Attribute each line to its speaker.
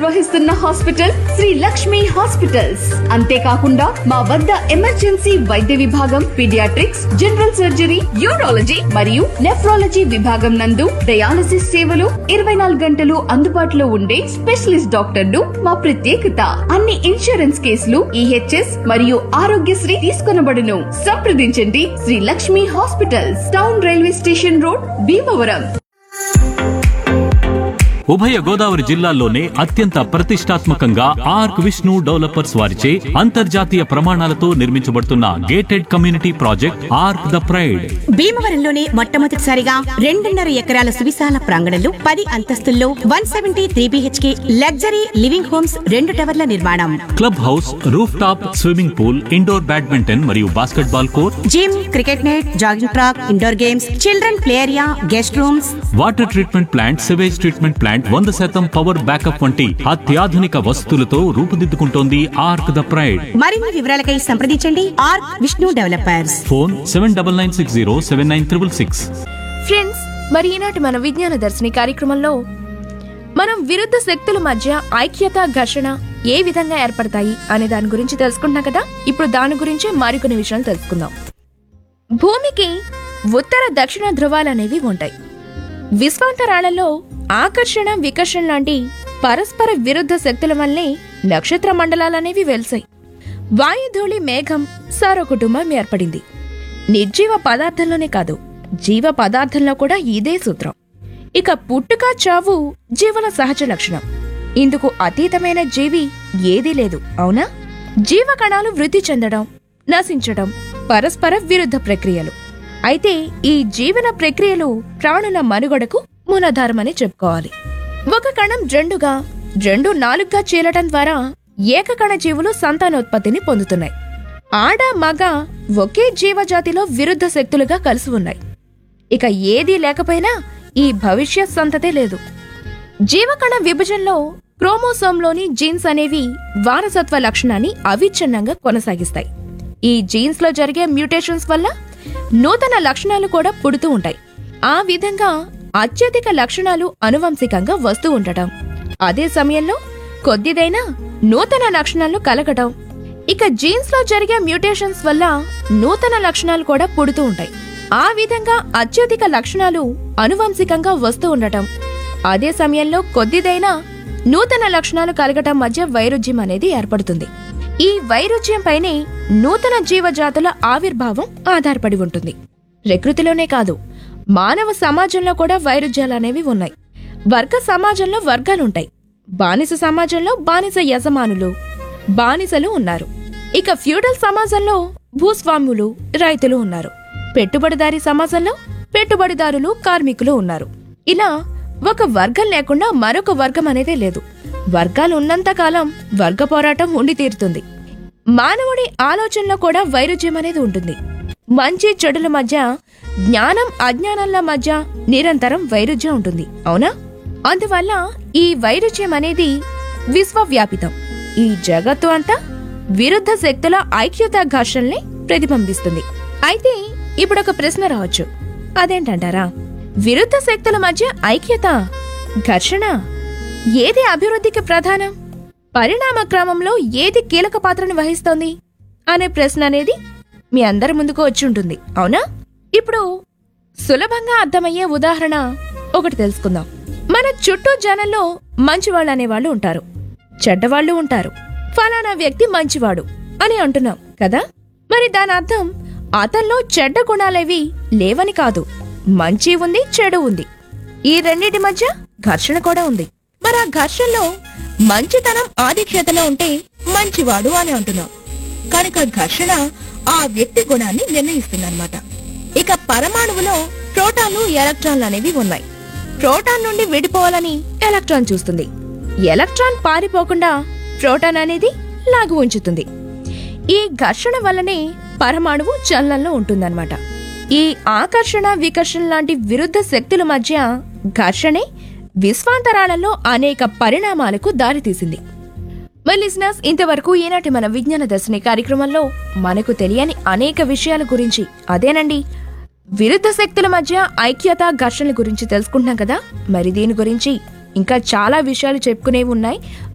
Speaker 1: నిర్వహిస్తున్న hospital Shri Lakshmi hospitals అంతేకాకుండా మా వద్ద ఎమర్జెన్సీ వైద్య విభాగం పీడియాట్రిక్స్ జనరల్ సర్జరీ యూరాలజీ మరియు నెఫ్రాలజీ విభాగం నందు డయాలసిస్ సేవలు ఇరవై నాలుగు గంటలు అందుబాటులో ఉండే స్పెషలిస్ట్ డాక్టర్లు మా ప్రత్యేకత అన్ని ఇన్సూరెన్స్ కేసులు ఈహెచ్ఎస్ మరియు ఆరోగ్యశ్రీ తీసుకొనబడును సంప్రదించండి Sri Lakshmi hospitals town railway station road Bhimavaram
Speaker 2: ఉభయ గోదావరి జిల్లాల్లోనే అత్యంత ప్రతిష్టాత్మకంగా ఆర్క్ విష్ణు డెవలపర్స్ వారిచే అంతర్జాతీయ ప్రమాణాలతో నిర్మించబడుతున్న gated community project Ark the Pride
Speaker 3: భీమవరంలోనే మొట్టమొదటిసారిగా రెండున్నర ఎకరాల సువిశాల ప్రాంగణంలో పది అంతస్తుల్లో one seventy three BHK luxury living homes రెండు టవర్ల నిర్మాణం
Speaker 2: club house roof top swimming pool indoor badminton మరియు basketball court
Speaker 3: gym cricket net jogging track indoor games children play area guest rooms
Speaker 2: water treatment plant sewage treatment plant వంద శాతం power backup వంటి అత్యాధునిక వసతులతో రూపుదిద్దుకుంటోంది arc the pride
Speaker 3: మరిన్ని వివరాలకై సంప్రదించండి R Vishnu developers
Speaker 2: phone seven double nine six zero seven nine triple six
Speaker 4: friends మరి ఈనాటి మన విజ్ఞాన దర్శిని కార్యక్రమంలో మనం విరుద్ధ శక్తుల మధ్య ఐక్యత ఘర్షణ ఏ విధంగా ఏర్పడతాయి అనే దాని గురించి తెలుసుకుంటున్నాం కదా ఇప్పుడు దాని గురించి మరికొన్ని విషయాలు తెలుసుకుందాం భూమికి ఉత్తర దక్షిణ ధృవాలనేవి ఉంటాయి విశ్వాంతరాళంలో ఆకర్షణ వికర్షణ లాంటి పరస్పర విరుద్ధ శక్తుల వల్లే నక్షత్ర మండలాలనేవి వెలిసాయి వాయుధూళి మేఘం సారో కుటుంబం ఏర్పడింది నిర్జీవ పదార్థంలోనే కాదు జీవ పదార్థంలో కూడా ఇదే సూత్రం ఇక పుట్టుక చావు జీవుల సహజ లక్షణం ఇందుకు అతీతమైన జీవి ఏదీ లేదు అవునా జీవ కణాలు వృద్ధి చెందడం నశించడం పరస్పర విరుద్ధ ప్రక్రియలు అయితే ఈ జీవన ప్రక్రియలు ప్రాణుల మనుగడకు మూలాధారమని చెప్పుకోవాలి ఒక కణం రెండుగా రెండు నాలుగుగా చీలటం ద్వారా ఏకకణ జీవులు సంతానోత్పత్తిని పొందుతున్నాయి ఆడ మగ ఒకే జీవజాతిలో విరుద్ధ శక్తులుగా కలిసి ఉన్నాయి ఇక ఏదీ లేకపోయినా ఈ భవిష్యత్ సంతతే లేదు జీవకణ విభజనలో క్రోమోసోమ్లోని జీన్స్ అనేవి వారసత్వ లక్షణాన్ని అవిచ్ఛిన్నంగా కొనసాగిస్తాయి ఈ జీన్స్ లో జరిగే మ్యూటేషన్స్ వల్ల నూతన లక్షణాలు కూడా పుడుతూ ఉంటాయి ఆ విధంగా అత్యధిక లక్షణాలు అనువంశికంగా వస్తూ ఉండటం అదే సమయంలో కొద్దిదైనా నూతన లక్షణాలు కలగటం ఇక జీన్స్ లో జరిగే మ్యూటేషన్స్ వల్ల నూతన లక్షణాలు కూడా పుడుతూ ఉంటాయి ఆ విధంగా అత్యధిక లక్షణాలు అనువంశికంగా వస్తూ ఉండటం అదే సమయంలో కొద్దిదైనా నూతన లక్షణాలు కలగటం మధ్య వైరుధ్యం అనేది ఏర్పడుతుంది ఈ వైరుధ్యంపైనే నూతన జీవజాతుల ఆవిర్భావం ఆధారపడి ఉంటుంది ప్రకృతిలోనే కాదు మానవ సమాజంలో కూడా వైరుధ్యాలు అనేవి ఉన్నాయి వర్గ సమాజంలో వర్గాలుంటాయి బానిస సమాజంలో బానిస యజమానులు బానిసలు ఉన్నారు ఇక ఫ్యూడల్ సమాజంలో భూస్వాములు రైతులు ఉన్నారు పెట్టుబడిదారీ సమాజంలో పెట్టుబడిదారులు కార్మికులు ఉన్నారు ఇలా ఒక వర్గం లేకుండా మరొక వర్గం అనేదే లేదు వర్గాలు ఉన్నంత కాలం వర్గ పోరాటం ఉండి తీరుతుంది మానవుడి ఆలోచనలో కూడా వైరుధ్యం అనేది ఉంటుంది మంచి చెడుల మధ్య జ్ఞానం అజ్ఞానాల మధ్య నిరంతరం వైరుధ్యం ఉంటుంది అవునా అందువల్ల ఈ వైరుధ్యం అనేది విశ్వవ్యాపితం ఈ జగత్తు అంతా విరుద్ధ శక్తుల ఐక్యత ఘర్షణల్ని ప్రతిబింబిస్తుంది అయితే ఇప్పుడు ఒక ప్రశ్న రావచ్చు అదేంటంటారా విరుద్ధ శక్తుల మధ్య ఐక్యత ఘర్షణ ఏది అభివృద్ధికి ప్రధానం పరిణామ క్రమంలో ఏది కీలక పాత్రను వహిస్తోంది అనే ప్రశ్న అనేది మీ అందరి ముందుకు వచ్చి ఉంటుంది అవునా ఇప్పుడు సులభంగా అర్థమయ్యే ఉదాహరణ ఒకటి తెలుసుకుందాం మన చుట్టూ జనంలో మంచివాళ్ళు అనేవాళ్ళు ఉంటారు చెడ్డవాళ్ళు ఉంటారు ఫలానా వ్యక్తి మంచివాడు అని అంటున్నాం కదా మరి దాని అర్థం అతనిలో చెడ్డ గుణాలేవి లేవని కాదు మంచి ఉంది చెడు ఉంది ఈ రెండింటి మధ్య ఘర్షణ కూడా ఉంది మరి ఆ ఘర్షణలో మంచితనం ఆధిక్యతలో ఉంటే మంచివాడు అని అంటున్నాం కనుక ఘర్షణ ఆ వ్యక్తి గుణాన్ని నిర్ణయిస్తుందన్నమాట ఇక పరమాణువులో ప్రోటాన్లు ఎలక్ట్రాన్లు అనేవి ఉన్నాయి ప్రోటాన్ నుండి విడిపోవాలని ఎలక్ట్రాన్ చూస్తుంది ఎలక్ట్రాన్ పారిపోకుండా ప్రోటాన్ అనేది లాగు ఉంచుతుంది ఈ ఘర్షణ వల్లనే పరమాణువు చలనంలో ఉంటుందన్నమాట ఈ ఆకర్షణ వికర్షణ లాంటి విరుద్ధ శక్తుల మధ్య ఘర్షణే విశ్వాంతరాళంలో అనేక పరిణామాలకు దారితీసింది మరి లిసినర్స్ ఇంతవరకు ఈనాటి మన విజ్ఞాన దర్శిని కార్యక్రమంలో మనకు తెలియని అనేక విషయాల గురించి అదేనండి విరుద్ధ శక్తుల మధ్య ఐక్యత ఘర్షణల గురించి తెలుసుకుంటున్నాం కదా మరి దీని గురించి ఇంకా చాలా విషయాలు చెప్పుకునేవి ఉన్నాయి